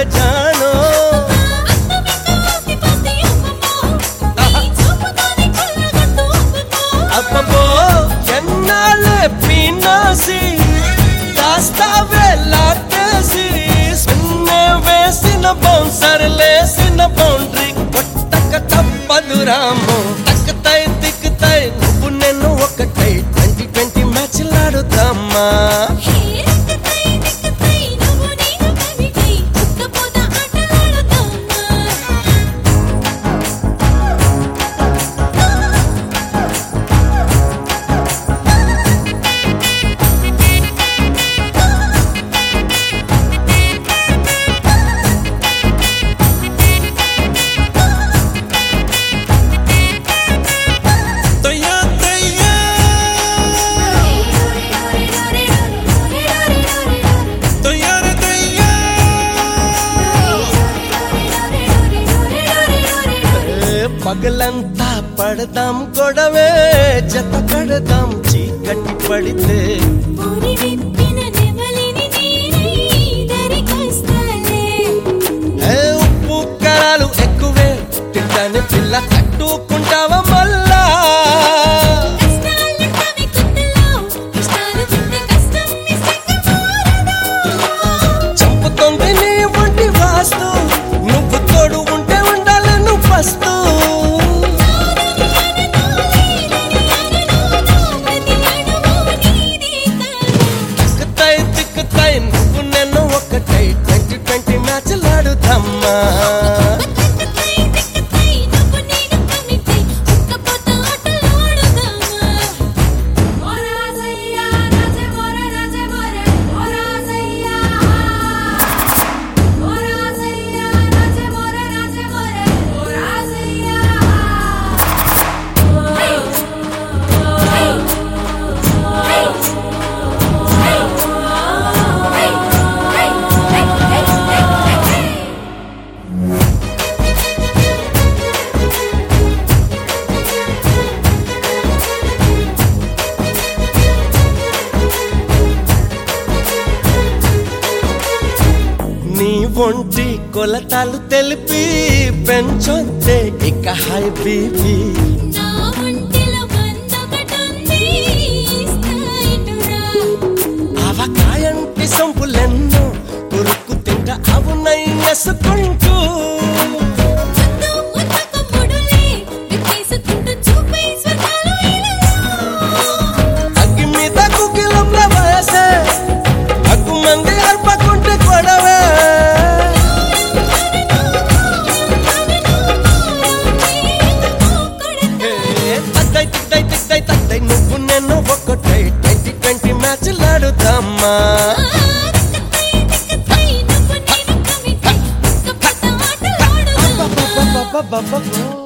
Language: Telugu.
రాదే జానో అబ్బో ఎన్నాళ్ళే పీనాసి కాస్తావే లాటేసి సున్నే వేసిన బౌన్సర్ లేసిన బౌండరీ కొట్టక తప్పదు రాము తక్కుతాయి దిక్కుతాయి నువ్వు నేను ఒకటై ట్వంటీ ట్వంటీ మ్యాచ్లు ఆడుతామా తొయ్యా తొయ్యా తొయ్యారే తొయ్యా ఏ పగలంతా పడదాం గొడవే జత కడదాం చీకటి పడితే ఏ ఉప్పు కారాలు ఎక్కువే తింటానే పిల్ల కట్టుకుంటావా మళ్ళా చంపుతోంది నీ ఒంటి వాస్తు నువ్వు తోడు ఉంటే ఉండాలి నువ్వు ఫస్ట్ తిక్కుతాయి తిక్కుతాయి నువ్వు నేను ఒకటై ట్వంటీ ట్వంటీ మ్యాచ్లు ఆడుతామ్మా నీ ఒంటి కొలతాలు తెలిపి పెంచొద్దే ఇక హై బీపీ అవకాయంటి సొంపులెన్నో కొరుకు తింట అవునై నెసుకుంటూ అగ్గి మీద కుకిలంల వయసే అగ్గు మంది అర్పకుంటే గొడవే ఏ, తద్దై తిద్దై తిద్దై తద్దై నువ్వు నేను ఒక్కటై ట్వంటీ ట్వంటీ మ్యాచ్లు ఆడుతామ్మా అబ్బబ్బబ్బబ్బబ్బబ్బ.